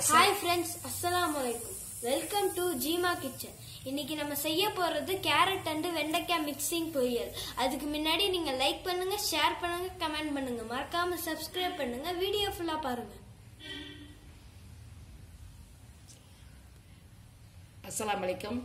Hi friends அஸ்ஸலாமு அலைக்கும் welcome to ஜீமா kitchen இன்னைக்கு நம்ம செய்ய போறது கேரட் அண்டு வெண்டைக்காய் மிக்சிங் பொரியல் அதுக்கு முன்னாடி நீங்க லைக் பண்ணுங்க ஷேர் பண்ணுங்க கமெண்ட் பண்ணுங்க மறக்காம சப்ஸ்கிரைப் பண்ணுங்க வீடியோ ஃபுல்லா பாருங்க அஸ்ஸலாமு அலைக்கும்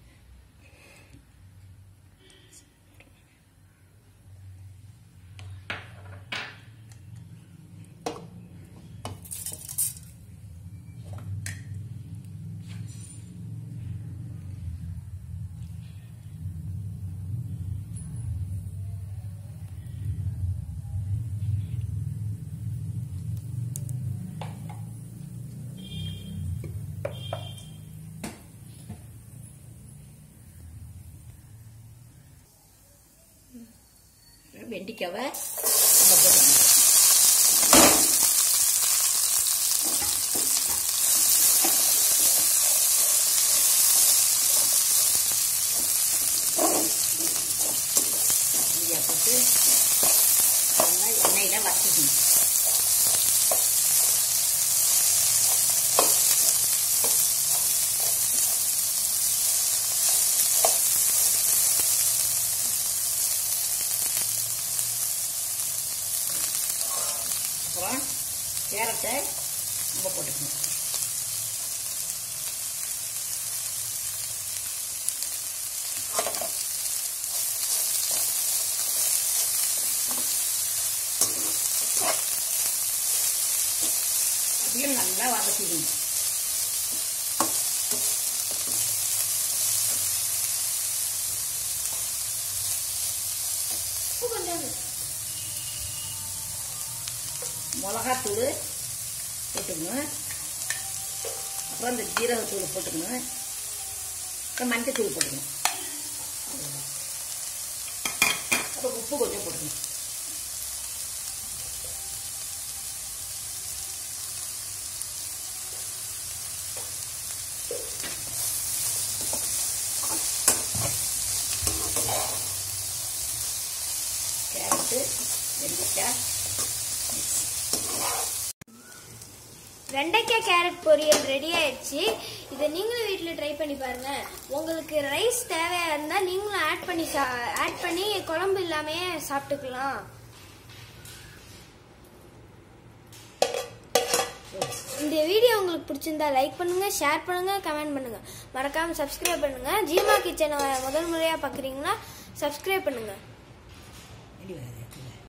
வெண்டிக்காவை நம்ம போட்டுக்கணும் வெண்டிக்காய் போட்டு நல்லா எண்ணெயில் வறுத்துக்கணும் அப்புறம் கேரட்டை நம்ம போட்டுக்கணும் அதையும் நல்லா வதக்கிக்கணும் உப்பு கொஞ்சம் மிளகாத்தூள் போட்டுக்கணும் அப்புறம் இந்த ஜீரகத்தூள் போட்டுக்கணும் அப்புறம் மஞ்சத்தூள் போட்டுக்கணும் அவ்வளவுதான். அப்புறம் உப்பு கொஞ்சம் போட்டுக்கணும் கேரட்டு வெண்டைக்காய் வெண்டைக்காய் கேரட் பொரியல் ரெடி ஆயிடுச்சு இதை நீங்களும் வீட்டில் ட்ரை பண்ணி பாருங்க உங்களுக்கு ரைஸ் தேவையா இருந்தா நீங்களும் ஆட் பண்ணி ஆட் பண்ணி குழம்பு இல்லாமே சாப்பிட்டுக்கலாம் இந்த வீடியோ உங்களுக்கு பிடிச்சிருந்தா லைக் பண்ணுங்க ஷேர் பண்ணுங்க கமெண்ட் பண்ணுங்க மறக்காம சப்ஸ்கிரைப் பண்ணுங்க ஜீமா கிச்சனை முதல் முறையா பாக்குறீங்கன்னா சப்ஸ்கிரைப் பண்ணுங்க